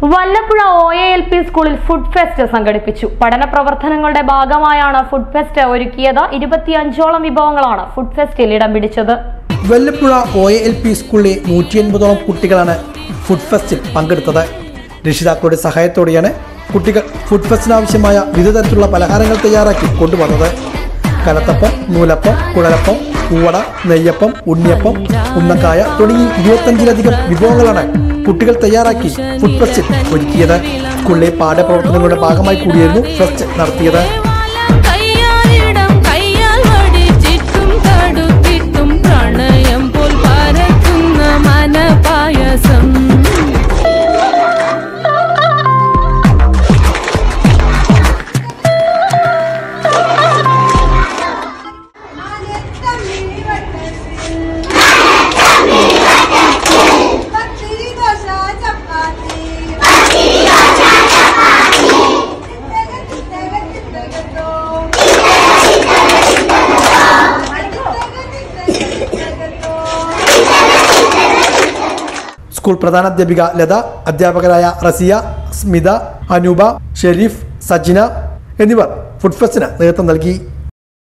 Vallappuzha O A L P സ്കൂളിൽ food fest സംഘടിപ്പിച്ചു പഠന പ്രവർത്തനങ്ങളുടെ ഭാഗമായാണ് ഫുഡ് ഫെസ്റ്റ് ഒരുക്കിയത് ഇരുപത്തിയഞ്ചോളം വിഭവങ്ങളാണ് ഫുഡ് ഫെസ്റ്റിൽ ഇടം പിടിച്ചത് Vallappuzha O A L P സ്കൂളിലെ നൂറ്റി എൺപതോളം കുട്ടികളാണ് ഫുഡ് ഫെസ്റ്റിൽ പങ്കെടുത്തത് രക്ഷിതാക്കളുടെ സഹായത്തോടെയാണ് കുട്ടികൾ ഫുഡ് ഫെസ്റ്റിന് ആവശ്യമായ വിവിധ തരത്തിലുള്ള പലഹാരങ്ങൾ തയ്യാറാക്കി കൊണ്ടുവന്നത് കലത്തപ്പം നൂലപ്പം കുഴലപ്പം പൂവട നെയ്യപ്പം ഉണ്ണിയപ്പം ഉന്നക്കായ തുടങ്ങി ഇരുപത്തഞ്ചിലധികം വിഭവങ്ങളാണ് കുട്ടികൾ തയ്യാറാക്കി ഫുഡ് ഫെസ്റ്റിൽ ഒരുക്കിയത് സ്കൂളിലെ പാഠ്യപ്രവർത്തനങ്ങളുടെ ഭാഗമായി കൂടിയായിരുന്നു ഫെസ്റ്റ് നടത്തിയത് കയ്യാലിടം കയ്യാൽ വടിച്ചിട്ടും തടുത്തിട്ടും പ്രണയം പോൽ പരക്കുന്ന മനപായസം പത്തിരി ദോശ ചപ്പാത്തി ചിത്തക ചിത്തക ചിത്തകത്തോ. ചിത്തക ചിത്തക ചിത്തകത്തോ. സ്കൂൾ പ്രധാനാധ്യാപിക ലത അധ്യാപകരായ റസിയ സ്മിത അനൂപ ഷെരീഫ് സജിന എന്നിവർ ഫുഡ് ഫെസ്റ്റിന് നേതൃത്വം നൽകി